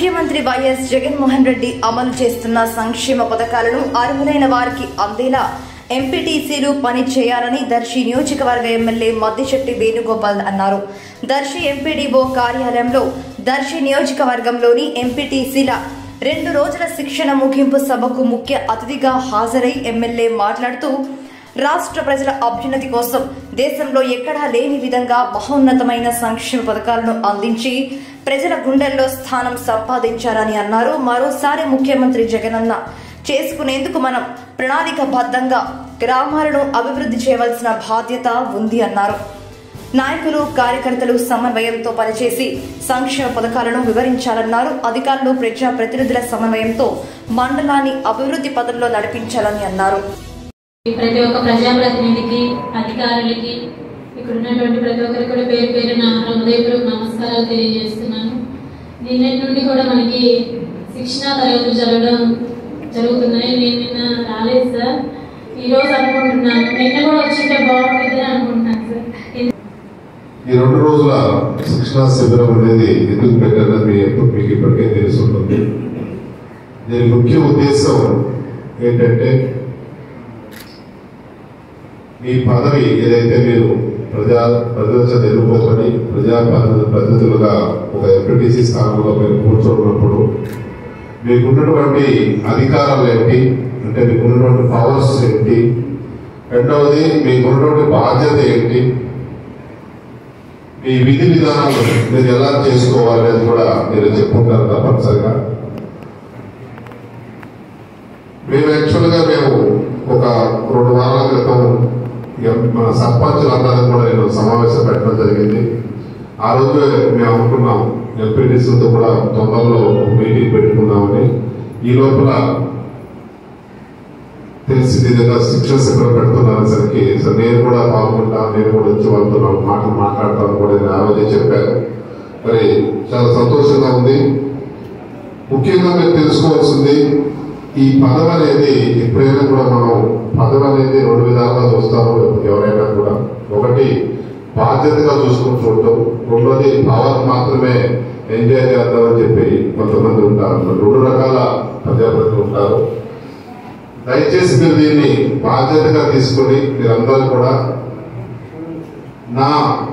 ముఖ్యమంత్రి వైఎస్ జగన్మోహన్ రెడ్డి అమలు చేస్తున్న సంక్షేమ పథకాలను అర్హులైన వారికి అందేలా ఎంపీటీసీలు పని చేయాలని దర్శి నియోజకవర్గ ఎమ్మెల్యే మద్దిశెట్టి వేణుగోపాల్ అన్నారు దర్శి ఎంపీడీఓ కార్యాలయంలో దర్శి నియోజకవర్గంలోని ఎంపీటీసీల రెండు రోజుల శిక్షణ ముగింపు సభకు ముఖ్య అతిథిగా హాజరై ఎమ్మెల్యే మాట్లాడుతూ రాష్ట్ర ప్రజల అభ్యున్నతి కోసం దేశంలో ఎక్కడా లేని విధంగా మహోన్నతమైన సంక్షేమ పథకాలను అందించి ప్రజల గుండెల్లో స్థానం సంపాదించారని అన్నారు మరోసారి ముఖ్యమంత్రి జగనన్న చేసుకునేందుకు మనం ప్రణాళికబద్ధంగా గ్రామాలను అభివృద్ధి చేయవలసిన బాధ్యత ఉంది అన్నారు నాయకులు కార్యకర్తలు సమన్వయంతో పనిచేసి సంక్షేమ పథకాలను వివరించాలన్నారు అధికారులు ప్రజా ప్రతినిధుల సమన్వయంతో మండలాన్ని అభివృద్ధి పదంలో నడిపించాలని అన్నారు ప్రతి ఒక్క ప్రజాప్రతినిధికి అధికారులకి ఇక్కడ ఉన్నటువంటి ప్రతి ఒక్కరికి కూడా పేరు పేరు నా హృదయపూర్వక నమస్కారాలు తెలియజేస్తున్నాను నిన్నటి నుండి కూడా మనకి శిక్షణ తరగతులు జరగడం జరుగుతున్నాయి నేను నిన్న రాలేదు సార్ ఈ రోజు అనుకుంటున్నాను నిన్న కూడా వచ్చింటే బాగుంటుంది అనుకుంటున్నాను సార్ ఈ రెండు రోజుల శిక్షణా శిబిరం అనేది ఎందుకు పెట్టారని మీ ఎప్పుడు మీకు ఇప్పటికే తెలిసి ఉంటుంది దీని ముఖ్య ఉద్దేశం ఏంటంటే మీ పదవి ఏదైతే మీరు ప్రజా ప్రజల ఎన్నుకోమని ప్రజా ప్రతి- ప్రతినిధులుగా ఒక ఎంపీటీసీ స్థానంలో మీరు కూర్చోన్నప్పుడు మీకున్నటువంటి అధికారాలు ఏంటి అంటే మీకున్నటువంటి పవర్స్ ఏంటి రెండవది మీకున్నటువంటి బాధ్యత ఏంటి ఈ విధి విధానాలు మీరు ఎలా చేసుకోవాలి అనేది కూడా మీరు చెప్పుకుంటారు తప్పనిసరిగా మేము యాక్చువల్గా మేము ఒక రెండు వారాల క్రితం ఎం- మన సర్పంచులందరినీ కూడా నేను సమావేశం పెట్టడం జరిగింది ఆ రోజు మేము అనుకున్నాం ఎంపీటీసీలతో కూడా తొందరలో మీటింగ్ పెట్టుకుందామని ఈ లోపల తెలిసి ఏదైనా శిక్షణ శిబిరం పెడుతున్నాను సరికి సో నేను కూడా పాల్గొంటా నేను కూడా వచ్చి వాళ్ళతో నాలుగు మాటలు మాట్లాడతాను కూడా నేను ఆ రోజే చెప్పాను మరి చాలా సంతోషంగా ఉంది ముఖ్యంగా మీరు తెలుసుకోవాల్సింది ఈ పదవి అనేది ఎప్పుడైనా కూడా మనం పదవి అనేది రెండు విధాలుగా చూస్తాము ఎవరైనా కూడా ఒకటి బాధ్యతగా చూసుకుని చూడటం రెండోది పవర్ మాత్రమే ఎంజాయ్ చేద్దామని చెప్పి కొంతమంది ఉంటారు రెండు రకాల ప్రజాప్రతినిధులు ఉంటారు దయచేసి మీరు దీన్ని బాధ్యతగా తీసుకొని మీరందరూ కూడా నా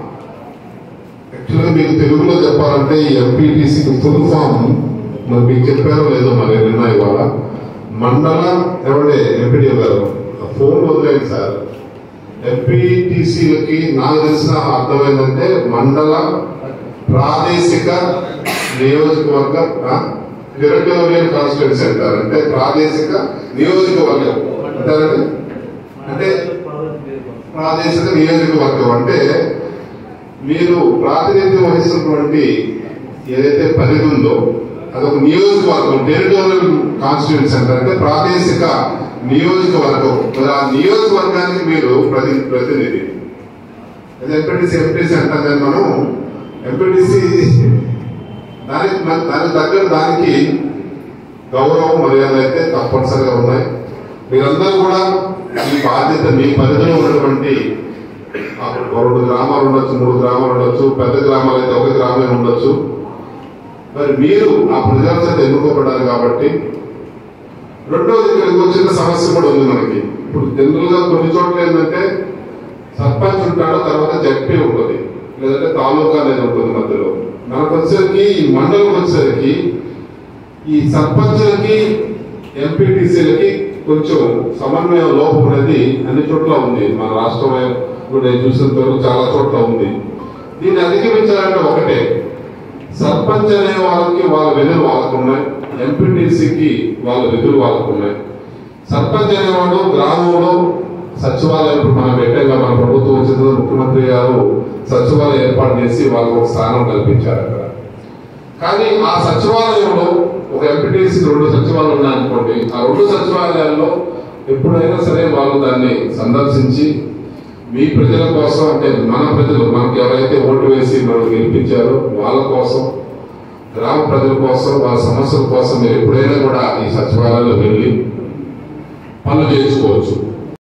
యాక్చువల్గా మీకు తెలుగులో చెప్పాలంటే ఈ ఎంపీటీసీకి ఫుల్ ఫామ్ మరి మీకు చెప్పారో లేదో మరి నిన్న ఇవాళ మండల ఎవడే ఎంపీడీ గారు ఫోన్ వదిలేదు సార్ ఎంపీటీసీలకి నాకు తెలిసిన అర్థమైందంటే మండల ప్రాదేశిక నియోజకవర్గ టెరిటోరియల్ కాన్స్టిట్యూన్సీ అంటారు అంటే ప్రాదేశిక నియోజకవర్గం అంటారండి అంటే ప్రాదేశిక నియోజకవర్గం అంటే మీరు ప్రాతినిధ్యం వహిస్తున్నటువంటి ఏదైతే పరిధి ఉందో అదొక నియోజకవర్గం టెరిటోరియల్ కాన్స్టిట్యూన్సీ అంటారు అంటే ప్రాదేశిక నియోజకవర్గం మరి ఆ నియోజకవర్గానికి మీరు ప్రతి ప్రతినిధి అది ఎంపీటీసీ ఎంపీటీసీ అంటాం కానీ మనం ఎంపీటీసీ దానికి దానికి తగ్గ దానికి గౌరవం మర్యాద అయితే తప్పనిసరిగా ఉన్నాయి మీరందరూ కూడా ఈ బాధ్యత మీ పరిధిలో ఉన్నటువంటి ఒక రెండు గ్రామాలు ఉండొచ్చు మూడు గ్రామాలు ఉండొచ్చు పెద్ద గ్రామాలు అయితే ఒక గ్రామమే ఉండొచ్చు మరి మీరు ఆ ప్రజల చేత ఎన్నుకోబడ్డారు కాబట్టి రెండోది ఇక్కడికి వచ్చిన సమస్య కూడా ఉంది మనకి ఇప్పుడు జనరల్ గా కొన్ని చోట్ల ఏంటంటే సర్పంచ్ ఉంటాడు తర్వాత జడ్పీ ఉంటుంది లేదంటే తాలూకా అనేది ఉంటుంది మధ్యలో మనకు వచ్చేసరికి ఈ మండలం వచ్చేసరికి ఈ సర్పంచులకి ఎంపీటీసీలకి కొంచెం సమన్వయం లోపం అనేది అన్ని చోట్ల ఉంది మన రాష్ట్రంలో ఇప్పుడు నేను చూసినంత వరకు చాలా చోట్ల ఉంది దీన్ని అధిగమించాలంటే ఒకటే సర్పంచ్ అనే వాళ్ళకి వాళ్ళ విధులు వాళ్ళకు ఉన్నాయి ఎంపీటీసీకి వాళ్ళ విధులు వాళ్ళకు ఉన్నాయి సర్పంచ్ అనేవాడు గ్రామంలో సచివాలయం ఇప్పుడు మనం పెట్టాక మన ప్రభుత్వం వచ్చిన తర్వాత ముఖ్యమంత్రి గారు సచివాలయం ఏర్పాటు చేసి వాళ్ళకు ఒక స్థానం కల్పించారు అక్కడ కానీ ఆ సచివాలయంలో ఒక ఎంపీటీసీ రెండు సచివాలయాలు ఉన్నాయనుకోండి ఆ రెండు సచివాలయాల్లో ఎప్పుడైనా సరే వాళ్ళు దాన్ని సందర్శించి మీ ప్రజల కోసం అంటే మన ప్రజలు మనకు ఎవరైతే ఓటు వేసి మనం గెలిపించారో వాళ్ళ కోసం గ్రామ ప్రజల కోసం వాళ్ళ సమస్యల కోసం మీరు ఎప్పుడైనా కూడా ఈ సచివాలయంలో వెళ్ళి పనులు చేసుకోవచ్చు